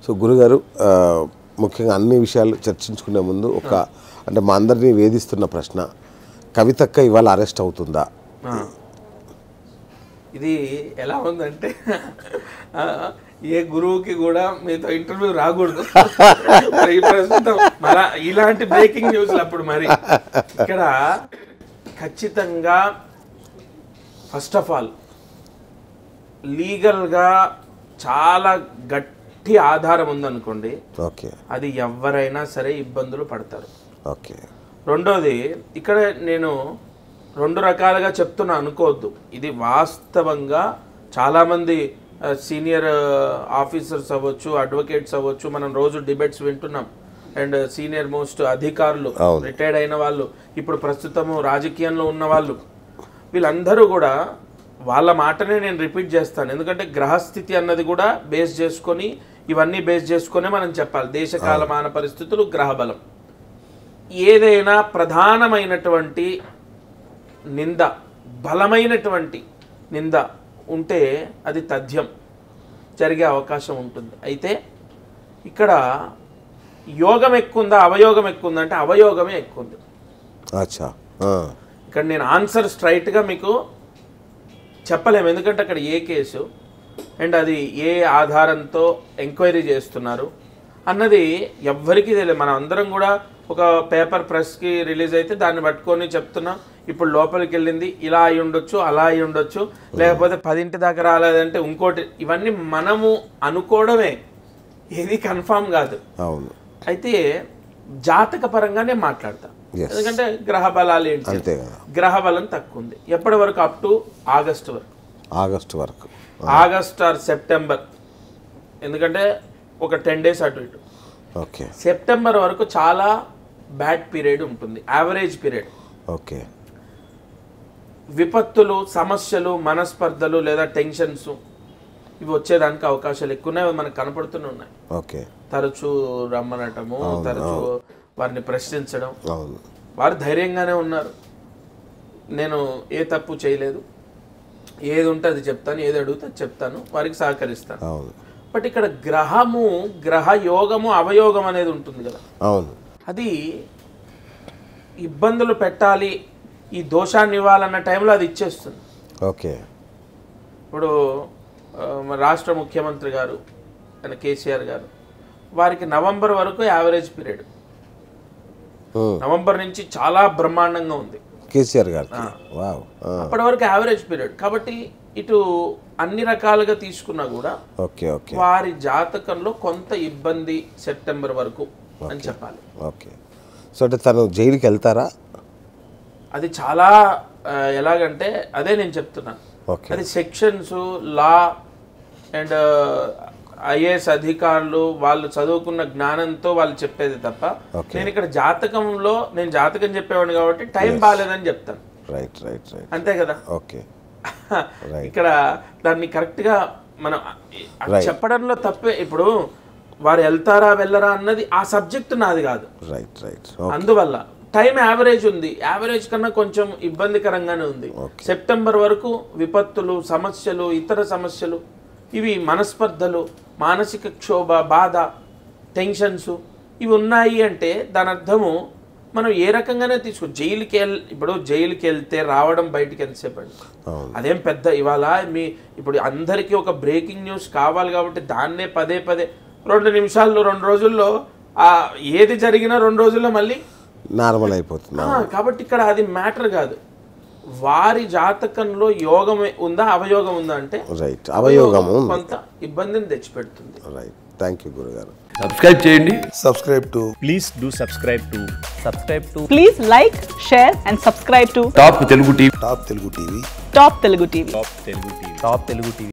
So గురుగారు ఆ, ముఖ్యంగా అన్ని విషయాలు చర్చించుకునే ముందు ఒక అంటే మా అందరినీ వేధిస్తున్న ప్రశ్న కవితక్క ఇవాళ అరెస్ట్ అవుతుందా ఆ. ఇది ఎలా ఉందంటే ఆ, ఏ గురువుకి కూడా మీతో ఇంటర్వ్యూ రాకూడదు మరి ప్రస్తుతం మరా ఇలాంటి బ్రేకింగ్ న్యూస్లు అప్పుడు మరి ఇక్కడ ఖచ్చితంగా ఫస్ట్ ఆఫ్ ఆల్ లీగల్గా చాలా గట్టి ఆధారం ఉందనుకోండి ఓకే అది ఎవరైనా సరే ఇబ్బందులు పడతారు ఓకే రెండోది ఇక్కడ నేను రెండు రకాలుగా చెప్తున్నా అనుకోవద్దు ఇది వాస్తవంగా చాలామంది సీనియర్ ఆఫీసర్స్ అవ్వచ్చు అడ్వకేట్స్ అవ్వచ్చు మనం రోజు డిబేట్స్ వింటున్నాం అండ్ సీనియర్ మోస్ట్ అధికారులు అవును. రిటైర్డ్ అయిన వాళ్ళు ఇప్పుడు ప్రస్తుతము రాజకీయంలో ఉన్న వాళ్ళు వీళ్ళందరూ కూడా వాళ్ళ మాటనే నేను రిపీట్ చేస్తాను ఎందుకంటే గ్రహస్థితి అన్నది కూడా బేస్ చేసుకొని ఇవన్నీ బేస్ చేసుకొనే మనం చెప్పాలి దేశ కాలమాన పరిస్థితులు గ్రహబలం ఏదైనా ప్రధానమైనటువంటి నింద బలమైనటువంటి నింద ఉంటే అది తథ్యం జరిగే అవకాశం ఉంటుంది అయితే ఇక్కడ యోగం ఎక్కువ ఉందా అవయోగం ఎక్కువ ఉందా అంటే అవయోగమే ఎక్కువ ఉంది అచ్చా ఆ, ఇక్కడ నేను ఆన్సర్ స్ట్రైట్గా మీకు చెప్పలేము ఎందుకంటే అక్కడ ఏ కేసు అండ్ అది ఏ ఆధారంతో ఎంక్వైరీ చేస్తున్నారు అన్నది ఎవ్వరికీ తెలియదు మనం అందరం కూడా ఒక పేపర్ ప్రెస్కి రిలీజ్ అయితే దాన్ని పట్టుకొని చెప్తున్నాం ఇప్పుడు లోపలికి వెళ్ళింది ఇలా అయి ఉండొచ్చు అలా అయి ఉండొచ్చు లేకపోతే పదింటి దాకా రాలేదంటే ఇంకోటి ఇవన్నీ మనము అనుకోవడమే ఏది కన్ఫామ్ కాదు అవును అయితే జాతక పరంగానే మాట్లాడతా Yes. ఎందుకంటే గ్రహ బలాలు ఏంటి అంతే కదా గ్రహ బలం తక్కువ ఉంది ఎప్పటి వరకు అప్ టు ఆగస్ట్ వరకు ఆగస్టు వరకు ఆగస్ట్ ఆర్ సెప్టెంబర్ ఎందుకంటే ఒక టెన్ డేస్ అటు ఇటు ఓకే సెప్టెంబర్ వరకు చాలా బ్యాడ్ పీరియడ్ ఉంటుంది యావరేజ్ పీరియడ్ ఓకే విపత్తులు సమస్యలు మనస్పర్ధలు లేదా టెన్షన్స్ ఇవి వచ్చేదానికి అవకాశాలు ఎక్కువ ఉన్నాయి అవి మనకు కనపడుతూనే ఉన్నాయి ఓకే తరచూ రమ్మనటము తరచూ వారిని ప్రశ్నించడం అవును వారు ధైర్యంగానే ఉన్నారు నేను ఏ తప్పు చేయలేదు ఏది ఉంటే అది చెప్తాను ఏది అడిగితే అది చెప్తాను వారికి సహకరిస్తాను అవును బట్ ఇక్కడ గ్రహము గ్రహ యోగము అవయోగం అనేది ఉంటుంది కదా అవును అది ఇబ్బందులు పెట్టాలి ఈ దోషాన్ని ఇవ్వాలన్న టైంలో అది ఇచ్చేస్తుంది ఓకే ఇప్పుడు ఆ, మన రాష్ట్ర ముఖ్యమంత్రి గారు ఆయన కేసీఆర్ గారు వారికి నవంబర్ వరకు యావరేజ్ పీరియడ్ ఉమ్. నవంబర్ నుంచి చాలా బ్రహ్మాండంగా ఉంది కేసీఆర్ గారికి వావ్ ఆ, అప్పటి వరకు యావరేజ్ పీరియడ్ కాబట్టి ఇటు అన్ని రకాలుగా తీసుకున్నా కూడా ఓకే ఓకే వారి జాతకంలో కొంత ఇబ్బంది సెప్టెంబర్ వరకు అని చెప్పాలి ఓకే సో అంటే తను జైలుకి వెళ్తారా అది చాలా ఆ, ఎలాగంటే అదే నేను చెప్తున్నా ఓకే అది సెక్షన్స్ లా అండ్ ఐఏఎస్ అధికారులు వాళ్ళు చదువుకున్న జ్ఞానంతో వాళ్ళు చెప్పేది తప్ప Okay. నేను ఇక్కడ జాతకంలో నేను జాతకం చెప్పేవాడిని కాబట్టి టైం బాగాలేదని చెప్తాను రైట్ రైట్ రైట్ అంతే కదా ఓకే ఇక్కడ దాన్ని కరెక్ట్ గా మనం అది Right. చెప్పడంలో తప్పే ఇప్పుడు వారు వెళ్తారా వెళ్ళరా అన్నది ఆ సబ్జెక్ట్ నాది కాదు రైట్ రైట్ అందువల్ల టైం యావరేజ్ ఉంది యావరేజ్ కన్నా కొంచెం ఇబ్బందికరంగానే ఉంది సెప్టెంబర్ వరకు విపత్తులు సమస్యలు ఇతర సమస్యలు ఇవి మనస్పర్ధలు మానసిక క్షోభ బాధ టెన్షన్స్ ఇవి ఉన్నాయి అంటే దాని అర్థము మనం ఏ రకంగానే తీసుకో జైలుకి వెళ్ ఇప్పుడు జైలుకి వెళ్తే రావడం బయటికి ఎంతసేపు అండి అవును అదేం పెద్ద ఇవాళ మీ ఇప్పుడు అందరికీ ఒక బ్రేకింగ్ న్యూస్ కావాలి కాబట్టి దాన్నే పదే పదే రెండు నిమిషాల్లో రెండు రోజుల్లో ఆ ఏది జరిగినా రెండు రోజుల్లో మళ్ళీ నార్మల్ అయిపోతుంది ఆ, కాబట్టి ఇక్కడ అది మ్యాటర్ కాదు వారి జాతకంలో యోగం ఉందా అవయోగం ఉందా అంటే రైట్ అవయోగము కొంత ఇబ్బందిని తెచ్చిపెడుతుంది రైట్ థ్యాంక్ యూ గురుగారు సబ్స్క్రైబ్ చేయండి subscribe to please do subscribe to subscribe to Please like, share, and subscribe to top Telugu TV Top Telugu TV. Top Telugu TV. top telugu tv top telugu tv